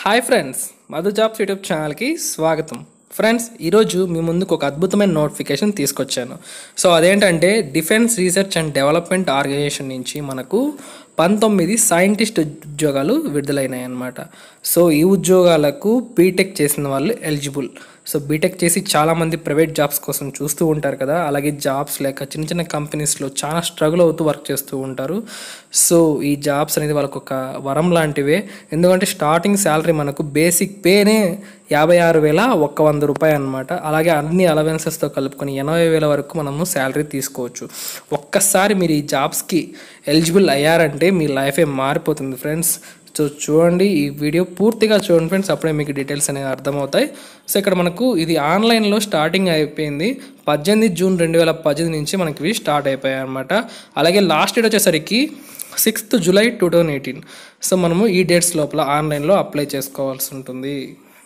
hi friends Madhu jobs YouTube ఛానల్కి స్వాగతం friends ఈరోజు మీ ముందుకు ఒక అద్భుతమైన నోటిఫికేషన్ తీసుకొచ్చాను సో అదేంటంటే defence research and development organisation నుంచి మనకు పంతొమ్మిది సైంటిస్ట్ ఉద్యోగాలు విడుదలైనాయి అన్నమాట సో ఈ ఉద్యోగాలకు బీటెక్ చేసిన వాళ్ళు ఎలిజిబుల్ సో బీటెక్ చేసి చాలామంది ప్రైవేట్ జాబ్స్ కోసం చూస్తూ ఉంటారు కదా అలాగే జాబ్స్ లేక చిన్న చిన్న కంపెనీస్లో చాలా స్ట్రగుల్ అవుతూ వర్క్ చేస్తూ ఉంటారు సో ఈ జాబ్స్ అనేది వాళ్ళకు ఒక వరం లాంటివే ఎందుకంటే స్టార్టింగ్ శాలరీ మనకు బేసిక్ పేనే యాభై ఆరు వేల ఒక్క వంద రూపాయలు అనమాట అలాగే అన్ని అలవెన్సెస్తో కలుపుకొని ఎనభై వేల వరకు మనము శాలరీ తీసుకోవచ్చు ఒక్కసారి మీరు ఈ జాబ్స్కి ఎలిజిబుల్ అయ్యారంటే మీ లైఫే మారిపోతుంది ఫ్రెండ్స్ సో చూడండి ఈ వీడియో పూర్తిగా చూడండి ఫ్రెండ్స్ అప్పుడే మీకు డీటెయిల్స్ అనేవి అర్థమవుతాయి సో ఇక్కడ మనకు ఇది ఆన్లైన్లో స్టార్టింగ్ అయిపోయింది పద్దెనిమిది జూన్ రెండు వేల పద్దెనిమిది నుంచి మనకి ఇవి స్టార్ట్ అయిపోయాయి అనమాట అలాగే లాస్ట్ డేట్ వచ్చేసరికి sixth July two thousand eighteen so మనము ఈ డేట్స్ లోపల ఆన్లైన్లో అప్లై చేసుకోవాల్సి ఉంటుంది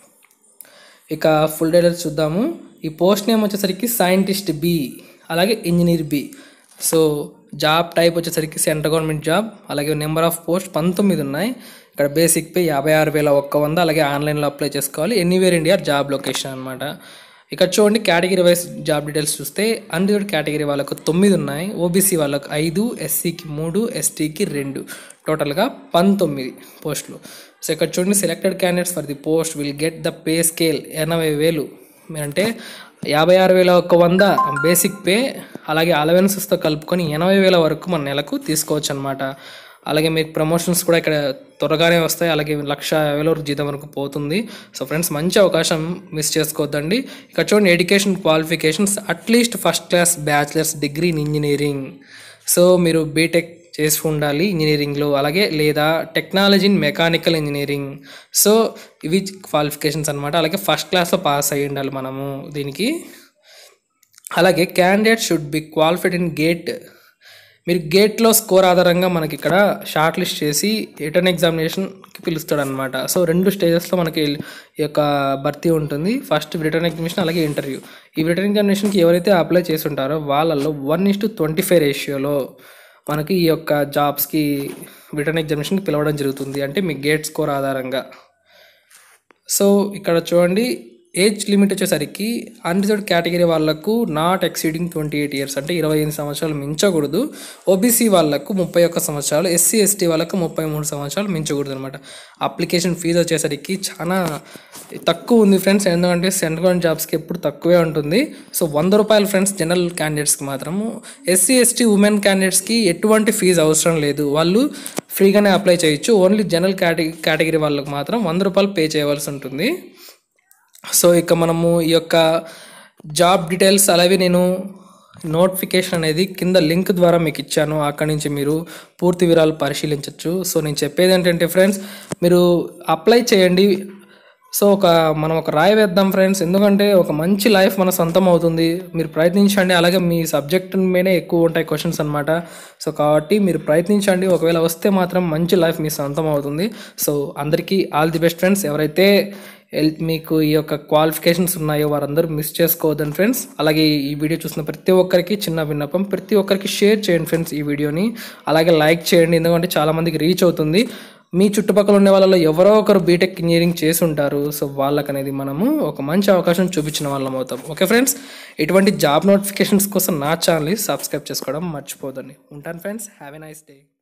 ఇక ఫుల్ డీటెయిల్స్ చూద్దాము ఈ పోస్ట్ నేమ్ వచ్చేసరికి సైంటిస్ట్ బి అలాగే engineer B so job type వచ్చేసరికి సెంట్రల్ గవర్నమెంట్ జాబ్ అలాగే నెంబర్ ఆఫ్ పోస్ట్ పంతొమ్మిది ఉన్నాయి ఇక్కడ బేసిక్ పే యాభై ఆరు వేల ఒక్క వంద అలాగే ఆన్లైన్లో అప్లై చేసుకోవాలి ఎనీవేర్ ఇండియా జాబ్ లొకేషన్ అనమాట ఇక్కడ చూడండి కేటగిరీ వైజ్ జాబ్ డీటెయిల్స్ చూస్తే అన్రిజర్వ్డ్ కేటగిరీ వాళ్ళకు తొమ్మిది ఉన్నాయి ఓబీసీ వాళ్ళకు ఐదు ఎస్సీకి మూడు ఎస్టీకి రెండు టోటల్గా పంతొమ్మిది పోస్టులు సో ఇక్కడ చూడండి selected candidates for the post will get the pay scale ఎనభై వేలు అంటే యాభై ఆరు వేల ఒక వంద బేసిక్ పే అలాగే అలవెన్సెస్తో కలుపుకొని ఎనభై వేల వరకు మన నెలకు తీసుకోవచ్చు అనమాట అలాగే మీకు ప్రమోషన్స్ కూడా ఇక్కడ త్వరగానే వస్తాయి అలాగే లక్ష వేల వరకు జీతం వరకు పోతుంది సో ఫ్రెండ్స్ మంచి అవకాశం మిస్ చేసుకోవద్దండి ఇక్కడ చూడండి education qualifications at least first class bachelors degree in engineering so మీరు బీటెక్ చేసి ఉండాలి ఇంజనీరింగ్లో అలాగే లేదా technology in mechanical engineering so ఇవి క్వాలిఫికేషన్స్ అనమాట అలాగే ఫస్ట్ క్లాస్లో పాస్ అయ్యి ఉండాలి మనము దీనికి అలాగే candidate should be qualified in GATE మీరు గేట్లో స్కోర్ ఆధారంగా మనకి ఇక్కడ షార్ట్ లిస్ట్ చేసి రిటర్న్ ఎగ్జామినేషన్కి పిలుస్తాడు అనమాట సో రెండు స్టేజెస్లో మనకి ఈ యొక్క భర్తీ ఉంటుంది ఫస్ట్ రిటర్న్ ఎగ్జామినేషన్ అలాగే ఇంటర్వ్యూ ఈ రిటర్న్ ఎగ్జామినేషన్కి ఎవరైతే అప్లై చేసి ఉంటారో వాళ్ళల్లో one is to twenty five రేషియోలో మనకి ఈ యొక్క జాబ్స్కి రిటర్న్ ఎగ్జామినేషన్కి పిలవడం జరుగుతుంది అంటే మీ గేట్ స్కోర్ ఆధారంగా సో ఇక్కడ చూడండి ఏజ్ లిమిట్ వచ్చేసరికి అన్రిజర్వ్డ్ కేటగిరీ వాళ్ళకు not exceeding twenty eight years అంటే ఇరవై ఎనిమిది సంవత్సరాలు మించకూడదు ఓబీసీ వాళ్ళకు ముప్పై ఒక్క సంవత్సరాలు ఎస్సీ ఎస్టీ వాళ్ళకు ముప్పై మూడు సంవత్సరాలు మించకూడదు అనమాట అప్లికేషన్ ఫీజు వచ్చేసరికి చాలా తక్కువ ఉంది ఫ్రెండ్స్ ఎందుకంటే సెంట్రల్ గవర్నమెంట్ జాబ్స్కి ఎప్పుడు తక్కువే ఉంటుంది సో వంద రూపాయలు ఫ్రెండ్స్ జనరల్ క్యాండిడేట్స్కి మాత్రము ఎస్సీ ఎస్టీ ఉమెన్ క్యాండిడేట్స్కి ఎటువంటి ఫీజు అవసరం లేదు వాళ్ళు ఫ్రీగానే అప్లై చేయొచ్చు ఓన్లీ జనరల్ కేటగిరీ కేటగిరీ వాళ్ళకి మాత్రం వంద రూపాయలు పే చేయవలసి ఉంటుంది సో ఇక మనము ఈ యొక్క జాబ్ డీటెయిల్స్ అలాగే నేను నోటిఫికేషన్ అనేది కింద లింక్ ద్వారా మీకు ఇచ్చాను అక్కడి నుంచి మీరు పూర్తి వివరాలు పరిశీలించవచ్చు సో నేను చెప్పేది ఏంటంటే ఫ్రెండ్స్ మీరు అప్లై చేయండి సో ఒక మనం ఒక రాయి వేద్దాం ఫ్రెండ్స్ ఎందుకంటే ఒక మంచి లైఫ్ మన సొంతం అవుతుంది మీరు ప్రయత్నించండి అలాగే మీ సబ్జెక్ట్ మీదే ఎక్కువ ఉంటాయి క్వశ్చన్స్ అనమాట సో కాబట్టి మీరు ప్రయత్నించండి ఒకవేళ వస్తే మాత్రం మంచి లైఫ్ మీ సొంతం అవుతుంది సో అందరికీ ఆల్ ది బెస్ట్ ఫ్రెండ్స్ ఎవరైతే ఎల్ మీకు ఈ యొక్క క్వాలిఫికేషన్స్ ఉన్నాయో వారందరూ మిస్ చేసుకోవద్దని ఫ్రెండ్స్ అలాగే ఈ వీడియో చూసిన ప్రతి ఒక్కరికి చిన్న విన్నపం ప్రతి ఒక్కరికి షేర్ చేయండి ఫ్రెండ్స్ ఈ వీడియోని అలాగే లైక్ చేయండి ఎందుకంటే చాలామందికి రీచ్ అవుతుంది మీ చుట్టుపక్కల ఉండే వాళ్ళలో ఎవరో ఒకరు బీటెక్ ఇంజనీరింగ్ చేసి ఉంటారు సో వాళ్ళకి అనేది మనము ఒక మంచి అవకాశం చూపించిన వాళ్ళం అవుతాం ఓకే ఫ్రెండ్స్ ఇటువంటి జాబ్ నోటిఫికేషన్స్ కోసం నా ఛానల్ని సబ్స్క్రైబ్ చేసుకోవడం మర్చిపోదండి ఉంటాను friends have a nice day